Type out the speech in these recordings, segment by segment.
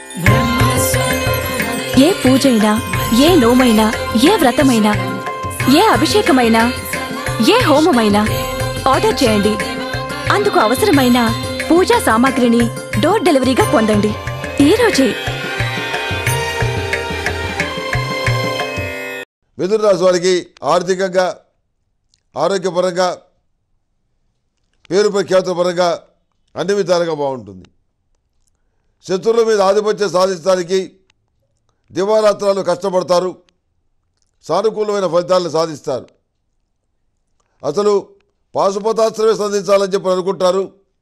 ఏ పూజైనా ఏ నోమైనా ఏ వ్రతమైనా ఏ అభిషేకమైనా ఏ హోమమైనా ఆర్డర్ చేయండి అందుకు అవసరమైన పూజా సామాగ్రిని డోర్ డెలివరీగా పొందండి ఈ రోజే మిథున రాశి వారికి ఆర్థికంగా ఆరోగ్యపరంగా పేరు ప్రఖ్యాతుల పరంగా అన్ని విధాలుగా బాగుంటుంది శత్రువుల మీద ఆధిపత్యం సాధించడానికి దివారాత్రాలు కష్టపడతారు సానుకూలమైన ఫలితాలను సాధిస్తారు అసలు పాశుపతాస్త్రమే సంధించాలని చెప్పి అనుకుంటారు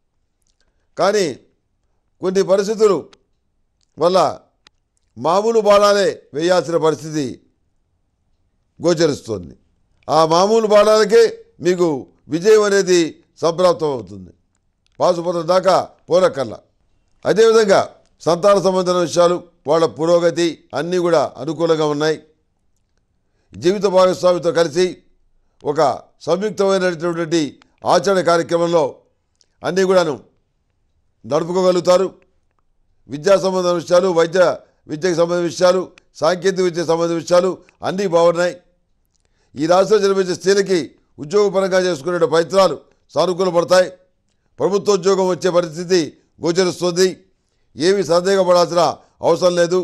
కానీ కొన్ని పరిస్థితులు వల్ల మామూలు బాణాలే వేయాల్సిన పరిస్థితి గోచరిస్తోంది ఆ మామూలు బాణాలకే మీకు విజయం అనేది సంప్రాప్తం అవుతుంది పాశుపత్రం దాకా పోరక్కల్లా అదేవిధంగా సంతాన సంబంధమైన విషయాలు వాళ్ళ పురోగతి అన్నీ కూడా అనుకూలంగా ఉన్నాయి జీవిత భాగస్వామితో కలిసి ఒక సంయుక్తమైనటువంటి ఆచరణ కార్యక్రమంలో అన్నీ కూడాను నడుపుకోగలుగుతారు విద్యా సంబంధమైన విషయాలు వైద్య విద్యకు సంబంధించిన విషయాలు సాంకేతిక విద్యకు సంబంధించిన విషయాలు అన్నీ బాగున్నాయి ఈ రాష్ట్రంలో జన్మించే స్త్రీలకి ఉద్యోగపరంగా చేసుకునే ప్రయత్నాలు సానుకూలపడతాయి ప్రభుత్వ ఉద్యోగం వచ్చే పరిస్థితి గోచరిస్తుంది ఏమీ సందేహపడాల్సిన అవసరం లేదు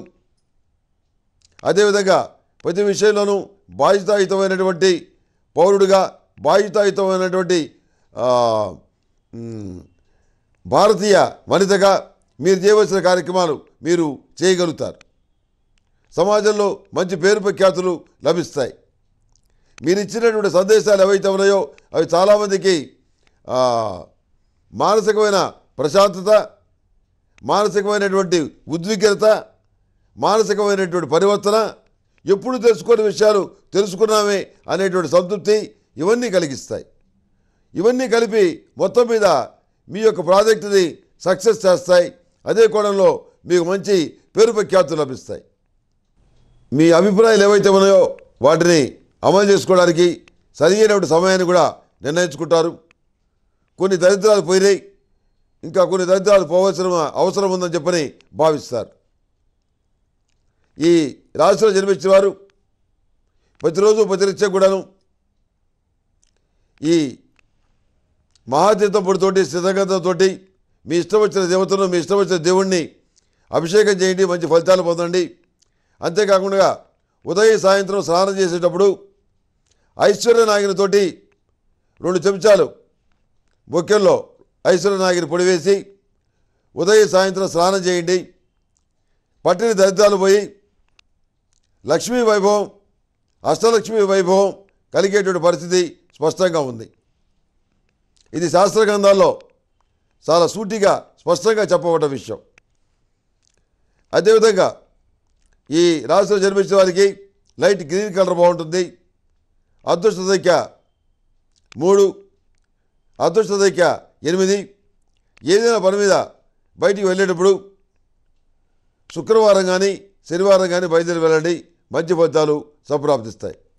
అదేవిధంగా ప్రతి విషయంలోనూ బాధ్యతాయుతమైనటువంటి పౌరుడిగా బాధ్యతాయుతమైనటువంటి ఆ, మ్, భారతీయ వనితగా మీరు చేయవలసిన కార్యక్రమాలు మీరు చేయగలుగుతారు సమాజంలో మంచి పేరు ప్రఖ్యాతులు లభిస్తాయి మీరు ఇచ్చినటువంటి సందేశాలు ఏవైతే ఉన్నాయో అవి చాలామందికి ఆ, మానసికమైన ప్రశాంతత మానసికమైనటువంటి ఉద్విగ్నత మానసికమైనటువంటి పరివర్తన ఎప్పుడు తెలుసుకునే విషయాలు తెలుసుకున్నామే అనేటువంటి సంతృప్తి ఇవన్నీ కలిగిస్తాయి ఇవన్నీ కలిపి మొత్తం మీద మీ యొక్క ప్రాజెక్టుని సక్సెస్ చేస్తాయి అదే కోణంలో మీకు మంచి పేరు ప్రఖ్యాతులు లభిస్తాయి మీ అభిప్రాయాలు ఏవైతే ఉన్నాయో వాటిని అమలు చేసుకోవడానికి సరైనటువంటి సమయాన్ని కూడా నిర్ణయించుకుంటారు కొన్ని దరిద్రాలు పోయినాయి ఇంకా కొన్ని దరిద్రాలు పోవలసిన అవసరం ఉందని చెప్పని భావిస్తారు ఈ రాశిలో జన్మించిన వారు ప్రతిరోజు ప్రతినిత్యం కూడాను ఈ మహాతీర్థం పొడితోటి స్థితగంధంతో మీ ఇష్టం వచ్చిన దేవతను మీ ఇష్టం వచ్చిన దేవుణ్ణి అభిషేకం చేయండి మంచి ఫలితాలు పొందండి అంతేకాకుండా ఉదయం సాయంత్రం స్నానం చేసేటప్పుడు ఐశ్వర్య నాగినితోటి రెండు చెంచాలు బొక్కెల్లో ఐశ్వర్య నాగిని పొడి వేసి ఉదయం సాయంత్రం స్నానం చేయండి పట్టిన దరిద్రాలు పోయి లక్ష్మీ వైభవం అష్టలక్ష్మి వైభవం కలిగేటువంటి పరిస్థితి స్పష్టంగా ఉంది ఇది శాస్త్ర గ్రంథాల్లో చాలా సూటిగా స్పష్టంగా చెప్పబడ్డ విషయం అదేవిధంగా ఈ రాశిలో జన్మించిన వారికి లైట్ గ్రీన్ కలర్ బాగుంటుంది అదృష్ట సంఖ్య మూడు అదృష్ట సంఖ్య ఎనిమిది ఏదైనా పని మీద బయటికి వెళ్ళేటప్పుడు శుక్రవారం కానీ శనివారం కానీ బయలుదేరి వెళ్ళండి మంచి ఫలితాలు సంప్రాప్తిస్తాయి